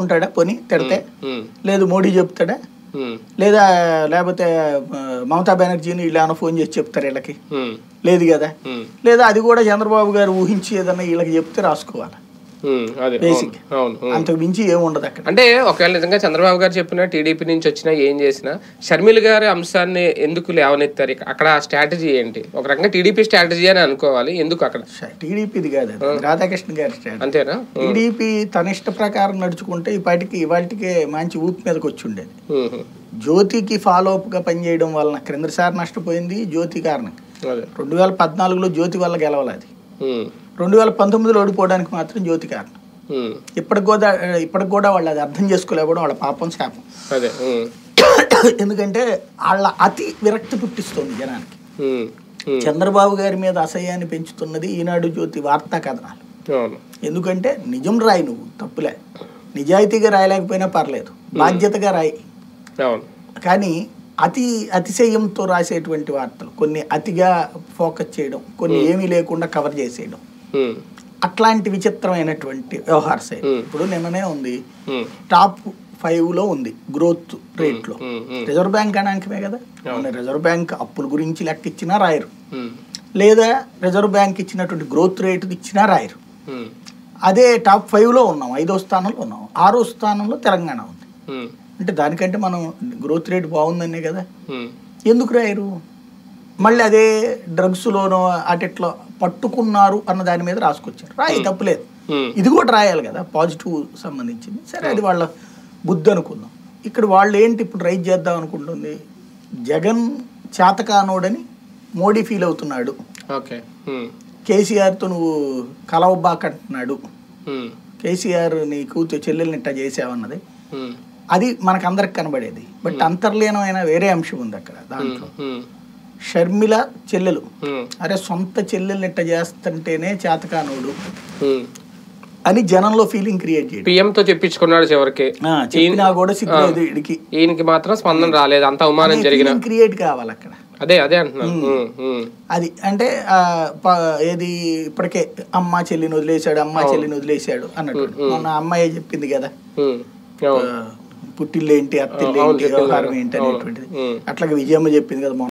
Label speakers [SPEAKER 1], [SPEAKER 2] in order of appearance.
[SPEAKER 1] పట్టించుకుంటాడా పోనీ తిడితే
[SPEAKER 2] ఉమ్,
[SPEAKER 1] లేదు మోడీ చెప్తాడా
[SPEAKER 2] ఉమ్,
[SPEAKER 1] లేదా లేకపోతే ఆ, మమతా బెనర్జీని వీళ్ళు ఏమైనా ఫోన్ చేసి చెప్తారు వీళ్ళకి
[SPEAKER 2] ఉమ్,
[SPEAKER 1] లేదు కదా
[SPEAKER 2] ఉమ్,
[SPEAKER 1] లేదా అది కూడా చంద్రబాబు గారు ఊహించి ఏదన్నా వీళ్ళకి చెప్తే రాసుకోవాలి
[SPEAKER 2] ఉమ్, అదే
[SPEAKER 1] Basic.
[SPEAKER 2] అవును, అవును ఉమ్.
[SPEAKER 1] అంతకు మించి ఏముండదు అక్కడ
[SPEAKER 2] అంటే ఒకవేళ నిజంగా చంద్రబాబు గారు చెప్పిన టీడీపీ నుంచి వచ్చినా ఏం చేసినా షర్మిల గారి అంశాన్ని ఎందుకు లేవనెత్తారు ఇక- అక్కడ స్ట్రాటజీ ఏంటి ఒక రకంగా టీడీపీ స్ట్రాటజీ అని అనుకోవాలి ఎందుకు అక్కడ
[SPEAKER 1] టీడీపీది కాదు అది. అది రాధాకృష్ణ గారి స్టాండ్
[SPEAKER 2] అంతేనా
[SPEAKER 1] టీడీపీ తన ఇష్ట ప్రకారం నడుచుకుంటే ఈ పాటికి ఇవాటికే మంచి ఊపి మీదకి వచ్చి ఉండేది
[SPEAKER 2] ఉమ్,
[SPEAKER 1] జ్యోతికి ఫాలో అప్గా పనిచేయడం వలన క్రిందసారి నష్టపోయింది జ్యోతి కారణం
[SPEAKER 2] అదే
[SPEAKER 1] రెండు వేల పద్నాలుగులో జ్యోతి వల్ల గెలవలేదు
[SPEAKER 2] ఉమ్,
[SPEAKER 1] రెండు వేల పంతొమ్మిదిలో ఓడిపోవడానికి మాత్రం జ్యోతి కారణం
[SPEAKER 2] ఉమ్,
[SPEAKER 1] ఇప్పటికి కూడా ఇప్పటికి కూడా వాళ్ళు అది అర్థం చేసుకోలేకపోవడం వాళ్ళ పాపం శాపం
[SPEAKER 2] అదే ఉమ్,
[SPEAKER 1] ఎందుకంటే వాళ్ళ అతి విరక్తి పుట్టిస్తుంది జనానికి
[SPEAKER 2] ఉమ్, ఉమ్,
[SPEAKER 1] చంద్రబాబు గారి మీద అసహ్యాన్ని పెంచుతున్నది ఈనాడు జ్యోతి వార్తా కథనాలు
[SPEAKER 2] అవును
[SPEAKER 1] ఎందుకంటే నిజం రాయి నువ్వు తప్పులే నిజాయితీగా రాయలేకపోయినా పర్లేదు బాధ్యతగా రాయి
[SPEAKER 2] అవును
[SPEAKER 1] కానీ అతి అతిశయంతో రాసేటువంటి వార్తలు కొన్ని అతిగా ఫోకస్ చేయడం కొన్ని ఏమీ లేకుండా కవర్ చేసేయడం
[SPEAKER 2] ఉమ్,
[SPEAKER 1] అట్లాంటి విచిత్రమైనటువంటి వ్యవహార శైలి
[SPEAKER 2] Hmm.
[SPEAKER 1] ఇప్పుడు నిన్ననే ఉంది
[SPEAKER 2] ఉమ్,
[SPEAKER 1] టాప్ ఫైవ్ లో ఉంది గ్రోత్ రేట్ లో
[SPEAKER 2] ఉమ్, ఉమ్,
[SPEAKER 1] రిజర్వ్ బ్యాంక్ గణాంకమే కదా మన రిజర్వ్ బ్యాంక్ అప్పుల గురించి లెక్క ఇచ్చినా రాయరు
[SPEAKER 2] ఉమ్,
[SPEAKER 1] లేదా రిజర్వ్ బ్యాంక్ ఇచ్చినటువంటి గ్రోత్ రేట్ ఇచ్చినా రాయరు
[SPEAKER 2] ఉమ్,
[SPEAKER 1] అదే టాప్ ఫైవ్ లో ఉన్నాం ఐదో స్థానంలో ఉన్నాం ఆరో స్థానంలో తెలంగాణ ఉంది
[SPEAKER 2] ఉమ్,
[SPEAKER 1] అంటే దానికంటే మనం గ్రోత్ రేట్ బాగుందనే కదా
[SPEAKER 2] ఉమ్,
[SPEAKER 1] ఎందుకు రాయరు మళ్ళీ అదే డ్రగ్స్లోనో అటిట్లో పట్టుకున్నారు అన్న దాని మీద రాసుకొచ్చారు రాయి తప్పులేదు
[SPEAKER 2] ఉమ్,
[SPEAKER 1] ఇది కూడా రాయాలి కదా పాజిటివ్ సంబంధించింది సరే అది వాళ్ళ బుద్ధి అనుకుందాం ఇక్కడ వాళ్ళు ఏంటి ఇప్పుడు రైజ్ చేద్దాం అనుకుంటుంది జగన్ చేతకానోడని మోడీ ఫీల్ అవుతున్నాడు
[SPEAKER 2] ఓకే ఉమ్,
[SPEAKER 1] కేసీఆర్తో నువ్వు కలవబాకంటున్నాడు
[SPEAKER 2] ఉమ్,
[SPEAKER 1] కేసీఆర్ నీ కూతురు చెల్లెల్ని ఇట్టా చేసావన్నది
[SPEAKER 2] ఉమ్,
[SPEAKER 1] అది మనకందరికి కనబడేది బట్ అంతర్లీనమైన వేరే అంశం ఉంది అక్కడ దాంట్లో
[SPEAKER 2] ఉమ్,
[SPEAKER 1] షర్మిల చెల్లెలు
[SPEAKER 2] ఉమ్,
[SPEAKER 1] అరే సొంత చెల్లెల్ని ఇట్ట చేస్తుంటేనే చేతకానోడు
[SPEAKER 2] ఉమ్.
[SPEAKER 1] అని జనంలో ఫీలింగ్ క్రియేట్ చేయడం
[SPEAKER 2] PM తో చెప్పించుకున్నాడు చివరికి
[SPEAKER 1] ఆ, చెప్పినా కూడా సిగ్గులేదు వీడికి
[SPEAKER 2] ఈయనకి మాత్రం స్పందన రాలేదు అంత అవమానం జరిగిన
[SPEAKER 1] క్రియేట్ కావాలి అక్కడ
[SPEAKER 2] అదే అదే అంటున్నాను ఉమ్, ఉమ్,
[SPEAKER 1] అది అంటే ఆ, ప- ఏది ఇప్పటికే అమ్మ చెల్లిని వదిలేశాడు అమ్మ చెల్లిని వదిలేశాడు అన్నట్టు మొన్న అమ్మాయి చెప్పింది కదా
[SPEAKER 2] ఉమ్, అవును
[SPEAKER 1] పుట్టిల్లు ఏంటి అత్తిల్లు
[SPEAKER 2] అవును,
[SPEAKER 1] ఏంటి
[SPEAKER 2] చెప్పింది
[SPEAKER 1] వ్యవహారం
[SPEAKER 2] కదా.
[SPEAKER 1] ఏంటి
[SPEAKER 2] అవును.
[SPEAKER 1] అనేటువంటిది
[SPEAKER 2] ఉమ్.
[SPEAKER 1] అట్లాగే విజయమ్మ చెప్పింది కదా మొన్న